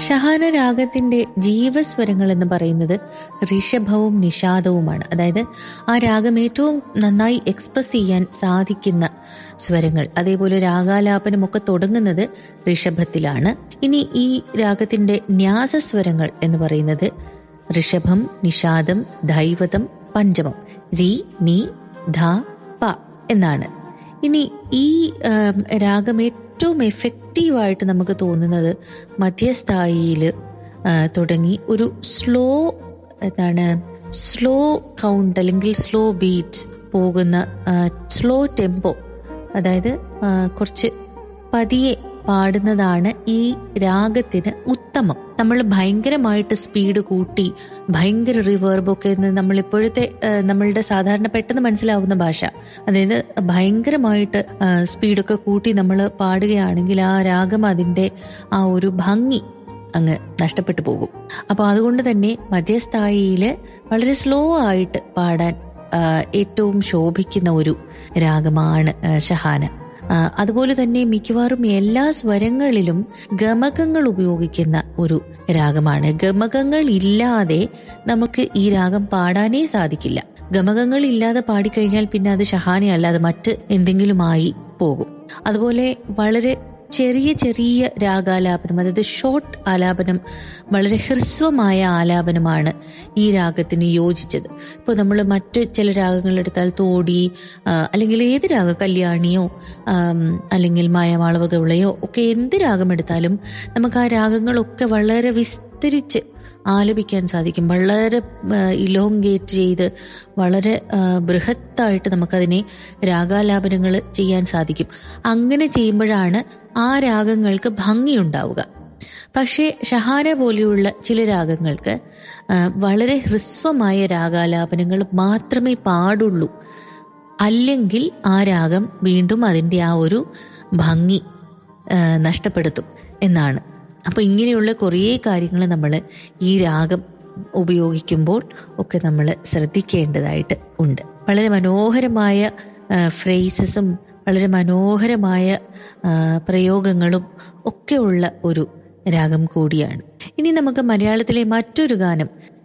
ഷഹാന രാഗത്തിന്റെ ജീവസ്വരങ്ങൾ എന്ന് പറയുന്നത് ഋഷഭവും നിഷാദവുമാണ് അതായത് ആ രാഗം ഏറ്റവും നന്നായി എക്സ്പ്രസ് ചെയ്യാൻ സാധിക്കുന്ന സ്വരങ്ങൾ അതേപോലെ രാഗാലാപനം ഒക്കെ തുടങ്ങുന്നത് ഋഷഭത്തിലാണ് ഇനി ഈ രാഗത്തിന്റെ ന്യാസസ്വരങ്ങൾ എന്ന് പറയുന്നത് ഋഷഭം നിഷാദം ധൈവതം പഞ്ചമം രി നി ധ പ എന്നാണ് ഇനി ഈ ആം, രാഗം ഏറ്റവും എഫക്റ്റീവായിട്ട് നമുക്ക് തോന്നുന്നത് മധ്യസ്ഥായിയിൽ തുടങ്ങി ഒരു സ്ലോ എന്താണ് സ്ലോ കൗണ്ട് അല്ലെങ്കിൽ സ്ലോ ബീറ്റ് പോകുന്ന സ്ലോ ടെമ്പോ അതായത് ആ, കുറച്ച് പതിയെ പാടുന്നതാണ് ഈ രാഗത്തിന് ഉത്തമം നമ്മൾ ഭയങ്കരമായിട്ട് സ്പീഡ് കൂട്ടി ഭയങ്കര റിവേർബൊക്കെ എന്ന് നമ്മൾ ഇപ്പോഴത്തെ ആ, നമ്മളുടെ സാധാരണ പെട്ടെന്ന് മനസ്സിലാവുന്ന ഭാഷ അതായത് ഭയങ്കരമായിട്ട് ആ, സ്പീഡൊക്കെ കൂട്ടി നമ്മൾ പാടുകയാണെങ്കിൽ ആ രാഗം അതിന്റെ ആ ഒരു ഭംഗി അങ്ങ് നഷ്ടപ്പെട്ടു പോകും അപ്പോൾ അതുകൊണ്ട് തന്നെ മധ്യസ്ഥായിയിൽ വളരെ സ്ലോ ആയിട്ട് പാടാൻ ആ, ഏറ്റവും ശോഭിക്കുന്ന ഒരു രാഗമാണ് ആ, ഷഹാന ആ, അതുപോലെ തന്നെ മിക്കവാറും എല്ലാ സ്വരങ്ങളിലും ഗമകങ്ങൾ ഉപയോഗിക്കുന്ന ഒരു രാഗമാണ് ഗമകങ്ങൾ ഇല്ലാതെ നമുക്ക് ഈ രാഗം പാടാനേ സാധിക്കില്ല ഗമകങ്ങൾ ഇല്ലാതെ പാടിക്കഴിഞ്ഞാൽ പിന്നെ അത് ഷഹാന അല്ലാതെ മറ്റ് എന്തെങ്കിലുമായി പോകും അതുപോലെ വളരെ ചെറിയ ചെറിയ രാഗാലാപനം അതായത് ഷോർട്ട് ആലാപനം വളരെ ഹ്രസ്വമായ ആലാപനമാണ് ഈ രാഗത്തിന് യോജിച്ചത് ഇപ്പോൾ നമ്മൾ മറ്റ് ചില രാഗങ്ങൾ എടുത്താൽ തോടി ആ, അല്ലെങ്കിൽ ഏത് രാഗം കല്യാണിയോ ആം, അല്ലെങ്കിൽ മായമാളവ ഗൗളയോ ഒക്കെ എന്ത് രാഗം എടുത്താലും നമുക്ക് ആ രാഗങ്ങളൊക്കെ വളരെ വിസ്തരിച്ച് ആലപിക്കാൻ സാധിക്കും വളരെ ഇലോങ്കേറ്റ് ചെയ്ത് വളരെ ആ, ബൃഹത്തായിട്ട് നമുക്കതിനെ രാഗാലാപനങ്ങൾ ചെയ്യാൻ സാധിക്കും അങ്ങനെ ചെയ്യുമ്പോഴാണ് ആ രാഗങ്ങൾക്ക് ഭംഗിയുണ്ടാവുക പക്ഷേ ഷഹാന പോലെയുള്ള ചില രാഗങ്ങൾക്ക് ആ, വളരെ ഹ്രസ്വമായ രാഗാലാപനങ്ങൾ മാത്രമേ പാടുള്ളൂ അല്ലെങ്കിൽ ആ രാഗം വീണ്ടും അതിൻ്റെ ആ ഒരു ഭംഗി ആ, നഷ്ടപ്പെടുത്തും എന്നാണ് അപ്പൊ ഇങ്ങനെയുള്ള കുറേ കാര്യങ്ങൾ നമ്മൾ ഈ രാഗം ഉപയോഗിക്കുമ്പോൾ ഒക്കെ നമ്മൾ ശ്രദ്ധിക്കേണ്ടതായിട്ട് ഉണ്ട് വളരെ മനോഹരമായ ഫ്രേസസും വളരെ മനോഹരമായ ആ, പ്രയോഗങ്ങളും ഒക്കെ ഉള്ള ഒരു രാഗം കൂടിയാണ് ഇനി നമുക്ക് മലയാളത്തിലെ മറ്റൊരു ഗാനം